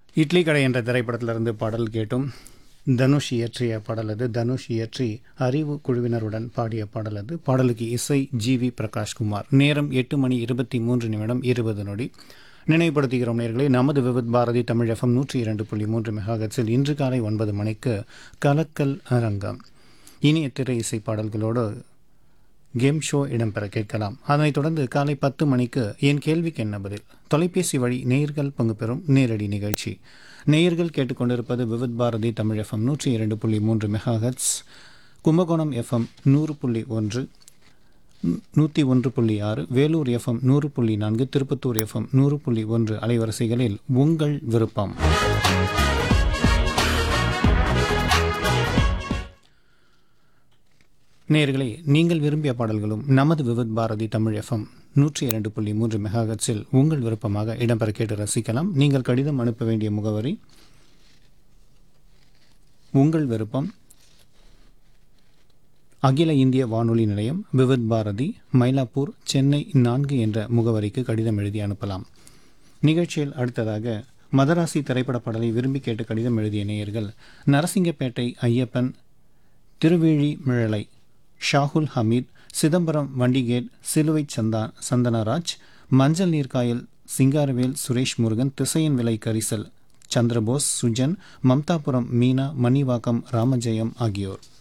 இட்லி கடை என்ற திரைப்படத்திலிருந்து பாடல் கேட்டும் தனுஷ் இயற்றிய பாடல் அது தனுஷ் இயற்றி அறிவு குழுவினருடன் பாடிய பாடல் அது பாடலுக்கு இசை ஜி வி பிரகாஷ்குமார் நேரம் எட்டு மணி இருபத்தி மூன்று நிமிடம் இருபது நொடி நினைவுபடுத்துகிறோம் நேர்களே நமது விவித் பாரதி தமிழ் எஃப்எம் நூற்றி இரண்டு புள்ளி மூன்று மெகாகட்ஸில் இன்று காலை ஒன்பது மணிக்கு கலக்கல் அரங்கம் இனிய திரை இசை பாடல்களோடு கேம் ஷோ இடம்பெற கேட்கலாம் அதனைத் தொடர்ந்து காலை பத்து மணிக்கு என் கேள்விக்கு என்ன பதில் தொலைபேசி வழி நேயர்கள் பங்கு பெறும் நேரடி நிகழ்ச்சி நேயர்கள் கேட்டுக்கொண்டிருப்பது விவித் பாரதி தமிழ் எஃப்எம் நூற்றி இரண்டு புள்ளி மூன்று மெகாஹெட்ஸ் கும்பகோணம் எஃப்எம் நூறு புள்ளி ஒன்று நூற்றி ஒன்று புள்ளி ஆறு வேலூர் எஃப்எம் நூறு புள்ளி நான்கு திருப்பத்தூர் எஃப்எம் நூறு புள்ளி ஒன்று அலைவரிசைகளில் உங்கள் விருப்பம் நேயர்களே நீங்கள் விரும்பிய பாடல்களும் நமது விவித் பாரதி தமிழ் எஃப்எம் நூற்றி இரண்டு புள்ளி மூன்று மெகாஹெட்ஸில் உங்கள் விருப்பமாக இடம்பெற கேட்டு ரசிக்கலாம் நீங்கள் கடிதம் அனுப்ப வேண்டிய முகவரி உங்கள் விருப்பம் அகில இந்திய வானொலி நிலையம் விவித் பாரதி மயிலாப்பூர் சென்னை நான்கு என்ற முகவரிக்கு கடிதம் எழுதி அனுப்பலாம் நிகழ்ச்சியில் அடுத்ததாக மதராசி திரைப்பட பாடலை விரும்பி கேட்டு கடிதம் எழுதிய நேயர்கள் நரசிங்கப்பேட்டை ஐயப்பன் திருவேழி மிழலை ஷாகுல் ஹமீத் சிதம்பரம் வண்டிகேட் சிலுவை சந்தா சந்தனராஜ் மஞ்சள் நீர்க்காயல் சிங்காரவேல் சுரேஷ் முருகன் திசையன் விலை கரிசல் சந்திரபோஸ் சுஜன் மம்தாபுரம் மீனா மணிவாக்கம் ராமஜெயம் ஆகியோர்